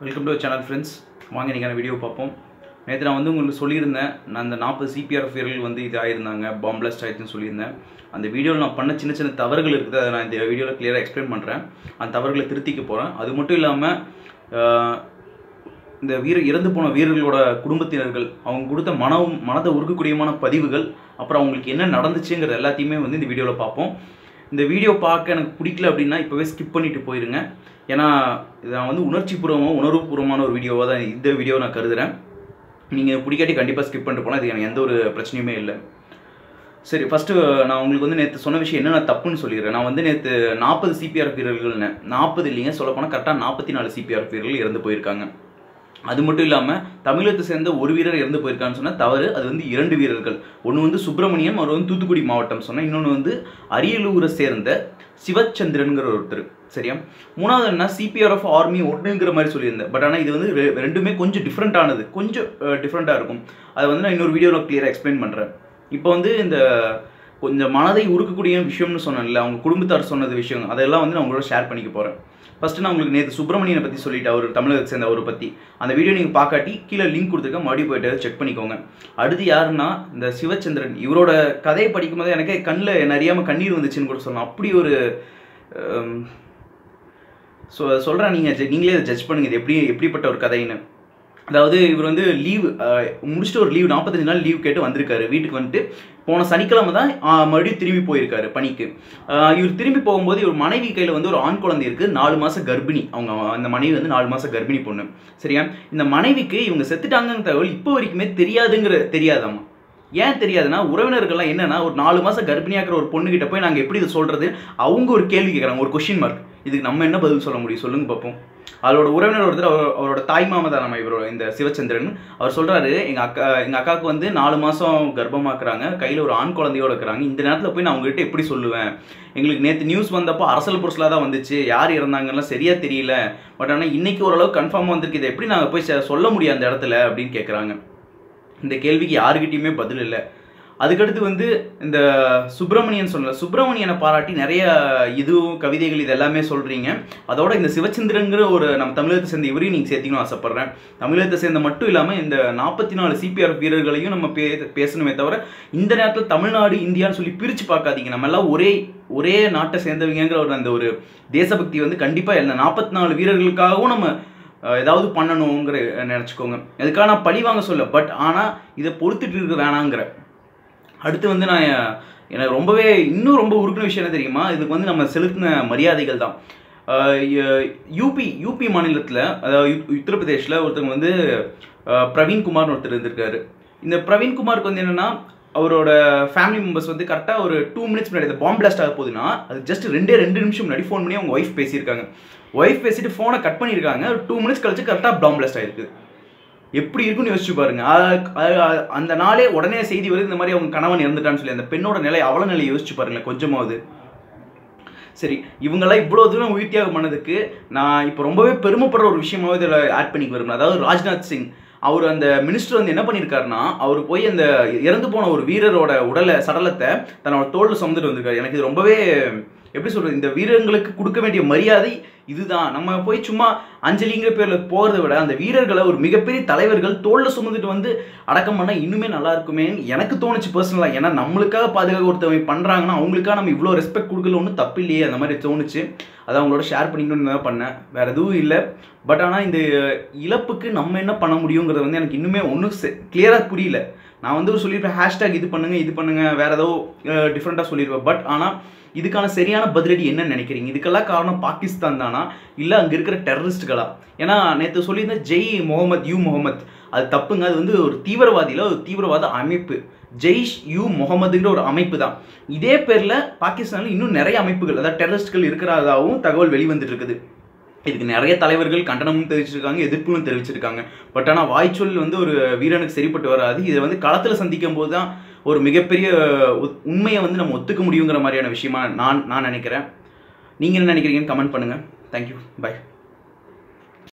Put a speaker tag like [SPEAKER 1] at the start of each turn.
[SPEAKER 1] welcome to channel friends வாங்க நீங்கள் video பார்ப்போம் நேற்று நான் வந்து உங்களுக்கு சொல்லியிருந்தேன் நான் அந்த நாற்பது சிபிஆர் வீரர்கள் வந்து இது ஆயிருந்தாங்க பாம் பிளாஸ்ட் ஆயிடுச்சுன்னு சொல்லியிருந்தேன் அந்த வீடியோவில் நான் பண்ண சின்ன சின்ன தவறுகள் இருக்குது அதை நான் இந்த வீடியோவில் கிளியராக எக்ஸ்பிளைன் பண்ணுறேன் அந்த தவறுகளை திருத்திக்க போகிறேன் அது மட்டும் இல்லாமல் இந்த வீர இறந்து போன வீரர்களோட குடும்பத்தினர்கள் அவங்க கொடுத்த மனம் மனதை உருக்கக்கூடியமான பதிவுகள் அப்புறம் அவங்களுக்கு என்ன நடந்துச்சுங்கிறது எல்லாத்தையுமே வந்து இந்த வீடியோவில் பார்ப்போம் இந்த வீடியோ பார்க்க எனக்கு பிடிக்கல அப்படின்னா இப்போவே ஸ்கிப் பண்ணிட்டு போயிருங்க ஏன்னா இது நான் வந்து உணர்ச்சிபூர்வமாக உணர்வுபூர்வமான ஒரு வீடியோவாக தான் இந்த வீடியோ நான் கருதுகிறேன் நீங்கள் பிடிக்காட்டி கண்டிப்பாக ஸ்கிப் பண்ணிட்டு போனால் இது எனக்கு எந்த ஒரு பிரச்சனையுமே இல்லை சரி ஃபஸ்ட்டு நான் உங்களுக்கு வந்து நேற்று சொன்ன விஷயம் என்ன நான் தப்புன்னு சொல்லிடுறேன் நான் வந்து நேற்று நாற்பது சிபிஆர் வீரர்கள்னு நாற்பது இல்லைங்க சொல்லப்போனால் கரெக்டாக நாற்பத்தி நாலு சிபிஆர் வீரர்கள் இறந்து போயிருக்காங்க அது மட்டும் இல்லாமல் தமிழகத்தை சேர்ந்த ஒரு வீரர் இறந்து போயிருக்கான்னு சொன்னால் தவறு அது வந்து இரண்டு வீரர்கள் ஒன்று வந்து சுப்பிரமணியம் அவர் வந்து தூத்துக்குடி மாவட்டம் சொன்னேன் இன்னொன்று வந்து அரியலூரை சேர்ந்த சிவச்சந்திரனுங்கிற ஒருத்தர் சரியா மூணாவது என்ன சிபிஆர்எஃப் ஆர்மி ஒன்றுங்கிற மாதிரி சொல்லியிருந்தேன் பட் ஆனால் இது வந்து ரெ- ரெண்டுமே கொஞ்சம் டிஃப்ரெண்ட்டானது கொஞ்சம் டிஃப்ரெண்ட்டாக இருக்கும் அதை வந்து நான் இன்னொரு வீடியோவில் கிளியராக எக்ஸ்பிளைன் பண்ணுறேன் இப்போ வந்து இந்த கொஞ்சம் மனதை உருக்கக்கூடிய விஷயம்னு சொன்னேன்ல அவங்க குடும்பத்தார் சொன்னது விஷயம் அதெல்லாம் வந்து நான் உங்களோட ஷேர் பண்ணிக்க போகிறேன் ஃபஸ்ட்டு நான் உங்களுக்கு நேற்று சுப்பிரமணியனை பற்றி சொல்லிட்டு அவர் தமிழகத்தை சேர்ந்த அவரை பற்றி அந்த வீடியோ நீங்கள் பார்க்காட்டி கீழே லிங்க் கொடுத்துருக்கேன் மறுபடியும் போயிட்டு செக் பண்ணிக்கோங்க அடுத்து யாருன்னா இந்த சிவச்சந்திரன் இவரோட கதையை படிக்கும்போது எனக்கே கண்ணில் என்ன அறியாமல் கண்ணீர் வந்துச்சுன்னு கூட சொல்லலாம் அப்படி ஒரு ஸோ சொல்கிறேன் நீங்கள் நீங்களே அதை ஜட்ஜ் பண்ணுங்க இது எப்படி எப்படிப்பட்ட ஒரு கதைன்னு அதாவது இவர் வந்து லீவ் முடிச்சுட்டு ஒரு லீவ் நாற்பத்தஞ்சு நாள் லீவ் கேட்டு வந்திருக்காரு வீட்டுக்கு வந்துட்டு போன சனிக்கிழமை தான் ஆஹ், மறுபடியும் திரும்பி போயிருக்காரு பணிக்கு ஆஹ், இவர் திரும்பி போகும்போது இவர் மனைவி கையில் வந்து ஒரு ஆண் குழந்தை இருக்குது நாலு மாதம் கர்ப்பிணி அவங்க அந்த மனைவி வந்து நாலு மாதம் கர்ப்பிணி பொண்ணு சரியா இந்த மனைவிக்கு இவங்க செத்துட்டாங்கன்னு தகவல் இப்போ வரைக்குமே தெரியாதுங்கிற தெரியாதாம்மா ஏன் தெரியாதுன்னா உறவினர்கள்லாம் என்னன்னா ஒரு நாலு மாதம் கர்ப்பிணியாக்கிற ஒரு பொண்ணுகிட்ட போய் நாங்கள் எப்படி இதை சொல்கிறது அவங்க ஒரு கேள்வி கேட்குறாங்க ஒரு கொஷின் மார்க் இதுக்கு நம்ம என்ன பதில் சொல்ல முடியும் சொல்லுங்க பார்ப்போம் அவரோட உறவினர் ஒருத்தர் அவர் அவரோட தாய் மாமா தான் நம்ம இவரோட இந்த சிவச்சந்திரன் அவர் சொல்றாரு எங்க அக்கா எங்க அக்காவுக்கு வந்து நாலு மாசம் கர்ப்பமாக்குறாங்க கையில ஒரு ஆண் குழந்தையோட இருக்கிறாங்க இந்த நேரத்துல போய் நான் உங்ககிட்ட எப்படி சொல்லுவேன் எங்களுக்கு நேற்று நியூஸ் வந்தப்போ அரசல் புரசலாக தான் வந்துச்சு யார் இறந்தாங்கலாம் சரியா தெரியல பட் ஆனால் இன்னைக்கு ஓரளவு கன்ஃபார்மாக வந்திருக்கு இதை எப்படி நாங்கள் போய் செ- சொல்ல முடியும் அந்த இடத்துல அப்படின்னு கேட்குறாங்க இந்த கேள்விக்கு யாருக்கிட்டையுமே பதில் இல்லை அதுக்கடுத்து வந்து இந்த சுப்பிரமணியன் சொன்ன சுப்பிரமணியனை பாராட்டி நிறைய இதுவும் கவிதைகள் இது எல்லாமே சொல்றீங்க அதோட இந்த சிவச்சந்திரங்கிற ஒரு நம்ம தமிழகத்தை சேர்ந்த இவரையும் நீங்கள் சேர்த்திக்கணும் ஆசைப்படுறேன் தமிழகத்தை சேர்ந்த மட்டும் இல்லாமல் இந்த நாற்பத்தி நாலு சிபிஆர் வீரர்களையும் நம்ம பே பேசணுமே தவிர இந்த நேரத்தில் தமிழ்நாடு இந்தியான்னு சொல்லி பிரித்து பார்க்காதீங்க நம்ம எல்லாம் ஒரே ஒரே நாட்டை சேர்ந்தவங்கிற ஒரு அந்த ஒரு தேசபக்தி வந்து கண்டிப்பாக இந்த நாற்பத்தி நாலு வீரர்களுக்காகவும் நம்ம அஹ், ஏதாவது பண்ணணுங்கிற நினச்சிக்கோங்க அதுக்காக நான் பழி வாங்க சொல்ல பட் ஆனால் இதை பொறுத்துட்டு இருக்க வேணாங்கிற அடுத்து வந்து நான் எனக்கு ரொம்பவே இன்னும் ரொம்ப உருக்குன விஷயம் என்ன தெரியுமா இதுக்கு வந்து நம்ம செலுத்தின மரியாதைகள் தான் யூபி யூபி மாநிலத்தில் அதாவது உத்- உத்தரப்பிரதேஷில் ஒருத்தவங்க வந்து அஹ், பிரவீன்குமார்னு ஒருத்தர் இருந்திருக்காரு இந்த பிரவீன்குமாருக்கு வந்து என்னன்னா அவரோட ஃபேமிலி மெம்பர்ஸ் வந்து கரெக்டாக ஒரு டூ மினிட்ஸ் முன்னாடி பாம் பிளாஸ்ட் ஆக போகுதுன்னா அது ஜஸ்ட் ரெண்டே ரெண்டு நிமிஷம் முன்னாடி ஃபோன் பண்ணி அவங்க ஒய்ஃப் பேசியிருக்காங்க ஒய்ஃப் பேசிட்டு ஃபோனை கட் பண்ணியிருக்காங்க டூ மினிட்ஸ் கழிச்சு கரெக்டாக பாம் பிளாஸ்ட் ஆயிருக்கு எப்படி இருக்குன்னு யோசிச்சு பாருங்க அ- அ- அந்த நாளே உடனே செய்தி வருது இந்த மாதிரி அவங்க கணவன் இறந்துட்டான்னு சொல்லி அந்த பெண்ணோட நிலை அவல நிலை யோசிச்சு பாருங்களேன் கொஞ்சமாவது சரி இவங்கெல்லாம் இவ்வளோ தூரம் உயிர் தியாகம் பண்ணதுக்கு நான் இப்போ ரொம்பவே பெருமைப்படுற ஒரு விஷயமாவே இதில் ஆட் பண்ணி விரும்புகிறேன் அதாவது ராஜ்நாத் சிங் அவர் அந்த மினிஸ்டர் வந்து என்ன பண்ணியிருக்காருன்னா அவர் போய் அந்த இறந்து போன ஒரு வீரரோட உடலை சடலத்தை தன்னோட தோளில் சுமந்துட்டு வந்திருக்காரு எனக்கு இது ரொம்பவே எப்படி சொல்றது இந்த வீரர்களுக்கு கொடுக்க வேண்டிய மரியாதை இதுதான் நம்ம போய் சும்மா அஞ்சலிங்கிற பேர்ல போகிறத விட அந்த வீரர்களை ஒரு மிகப்பெரிய தலைவர்கள் தோல்ல சுமந்துட்டு வந்து அடக்கம் பண்ணா இன்னுமே நல்லா இருக்குமே எனக்கு தோணுச்சு பர்சனலாக ஏன்னா நம்மளுக்காக பாதுகாக்க ஒருத்தவங்க பண்றாங்கன்னா அவங்களுக்காக நம்ம இவ்வளோ ரெஸ்பெக்ட் கொடுக்கல ஒன்றும் தப்பு இல்லையே அந்த மாதிரி தோணுச்சு அதை அவங்களோட ஷேர் பண்ணிக்கணும்னு தான் பண்ணேன் வேற எதுவும் இல்லை பட் ஆனால் இந்த இழப்புக்கு நம்ம என்ன பண்ண முடியுங்கிறது வந்து எனக்கு இன்னுமே ஒன்றும் கிளியராக புரியல நான் வந்து ஒரு சொல்லியிருப்பேன் ஹேஷ்டேக் இது பண்ணுங்க இது பண்ணுங்க வேற ஏதோ டிஃப்ரெண்ட்டாக சொல்லியிருப்பேன் பட் ஆனால் இதுக்கான சரியான பதிலடி என்னன்னு நினைக்கிறீங்க இதுக்கெல்லாம் காரணம் பாகிஸ்தான் தானா இல்லை அங்கே இருக்கிற டெரரிஸ்ட்டுகளா ஏன்னா நேற்று சொல்லியிருந்த ஜெய் முகமது யூ முகமது அது தப்புங்க அது வந்து ஒரு தீவிரவாதியில் ஒரு தீவிரவாத அமைப்பு ஜெய்ஷ் யூ முகமதுங்கிற ஒரு அமைப்பு தான் இதே பேரில் பாகிஸ்தானில் இன்னும் நிறைய அமைப்புகள் அதாவது டெரரிஸ்ட்கள் இருக்கிறதாகவும் தகவல் வெளிவந்துட்டு இருக்குது இதுக்கு நிறைய தலைவர்கள் கண்டனமும் தெரிவிச்சிருக்காங்க எதிர்ப்பும் தெரிவிச்சிருக்காங்க பட் ஆனால் வாய்ச்சொல் வந்து ஒரு வீரனுக்கு சரிப்பட்டு வராது இதை வந்து களத்தில் சந்திக்கும் போது தான் ஒரு மிகப்பெரிய உ- உண்மையை வந்து நம்ம ஒத்துக்க முடியுங்கிற மாதிரியான விஷயமா நான் நான் நினைக்கிறேன் நீங்கள் என்ன நினைக்கிறீங்கன்னு கமெண்ட் பண்ணுங்கள் தேங்க்யூ பை